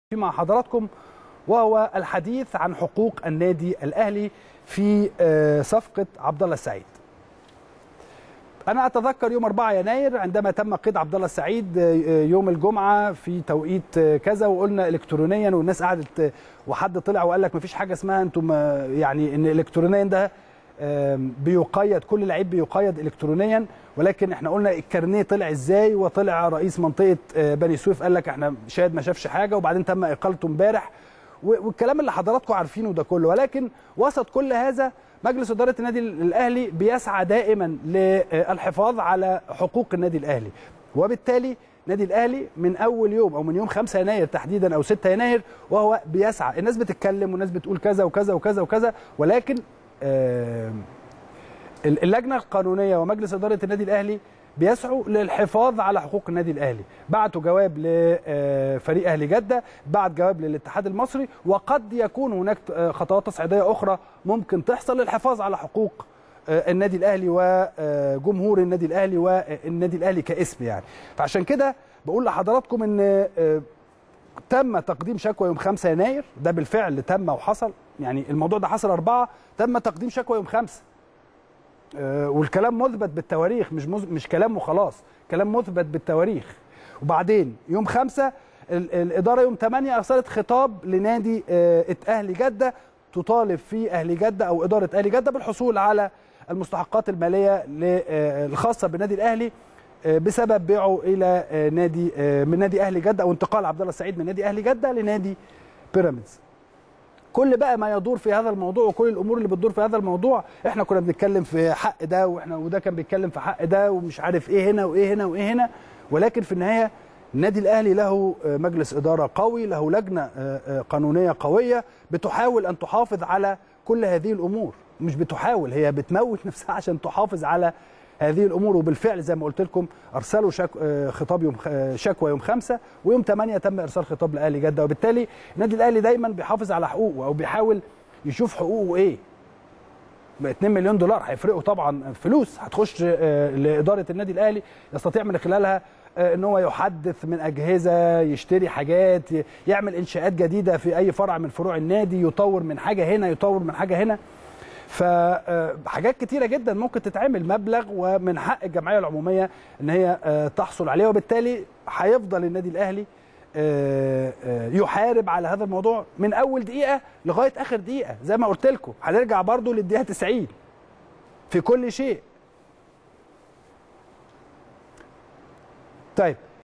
مع حضراتكم وهو الحديث عن حقوق النادي الاهلي في صفقه عبد الله السعيد. انا اتذكر يوم 4 يناير عندما تم قيد عبد الله السعيد يوم الجمعه في توقيت كذا وقلنا الكترونيا والناس قعدت وحد طلع وقال لك مفيش حاجه اسمها انتم يعني ان الكترونيا ده بيقيد كل لعيب بيقيد الكترونيا ولكن احنا قلنا الكارنيه طلع ازاي وطلع رئيس منطقه بني سويف قال لك احنا شاهد ما شافش حاجه وبعدين تم اقالته امبارح والكلام اللي حضراتكم عارفينه ده كله ولكن وسط كل هذا مجلس اداره النادي الاهلي بيسعى دائما للحفاظ على حقوق النادي الاهلي وبالتالي النادي الاهلي من اول يوم او من يوم 5 يناير تحديدا او 6 يناير وهو بيسعى الناس بتتكلم والناس بتقول كذا وكذا وكذا وكذا ولكن اللجنه القانونيه ومجلس اداره النادي الاهلي بيسعوا للحفاظ على حقوق النادي الاهلي بعتوا جواب لفريق اهلي جده بعت جواب للاتحاد المصري وقد يكون هناك خطوات تصعيديه اخرى ممكن تحصل للحفاظ على حقوق النادي الاهلي وجمهور النادي الاهلي والنادي الاهلي كاسم يعني فعشان كده بقول لحضراتكم ان تم تقديم شكوى يوم 5 يناير ده بالفعل تم وحصل يعني الموضوع ده حصل أربعة تم تقديم شكوى يوم 5 والكلام مثبت بالتواريخ مش مش كلام وخلاص كلام مثبت بالتواريخ وبعدين يوم خمسة الإدارة يوم 8 أرسلت خطاب لنادي أهلي جدة تطالب فيه أهلي جدة أو إدارة أهلي جدة بالحصول على المستحقات المالية الخاصة بالنادي الأهلي بسبب بيعه إلى نادي من نادي أهلي جدة أو انتقال عبد الله السعيد من نادي أهلي جدة لنادي بيراميدز كل بقى ما يدور في هذا الموضوع وكل الامور اللي بتدور في هذا الموضوع احنا كنا بنتكلم في حق ده واحنا وده كان بيتكلم في حق ده ومش عارف ايه هنا وايه هنا وايه هنا ولكن في النهايه النادي الاهلي له مجلس اداره قوي له لجنه قانونيه قويه بتحاول ان تحافظ على كل هذه الامور مش بتحاول هي بتموت نفسها عشان تحافظ على هذه الامور وبالفعل زي ما قلت لكم ارسلوا شك... خطاب يوم شكوى يوم خمسة ويوم 8 تم ارسال خطاب لاهلي جده وبالتالي النادي الاهلي دايما بيحافظ على حقوقه او بيحاول يشوف حقوقه ايه 2 مليون دولار هيفرقوا طبعا فلوس هتخش لاداره النادي الاهلي يستطيع من خلالها ان هو يحدث من اجهزه يشتري حاجات يعمل انشاءات جديده في اي فرع من فروع النادي يطور من حاجه هنا يطور من حاجه هنا فحاجات كتيرة جدا ممكن تتعمل مبلغ ومن حق الجمعية العمومية ان هي تحصل عليه وبالتالي هيفضل النادي الاهلي يحارب على هذا الموضوع من اول دقيقة لغاية اخر دقيقة زي ما قلت لكم هنرجع برضو للدقيقة 90 في كل شيء طيب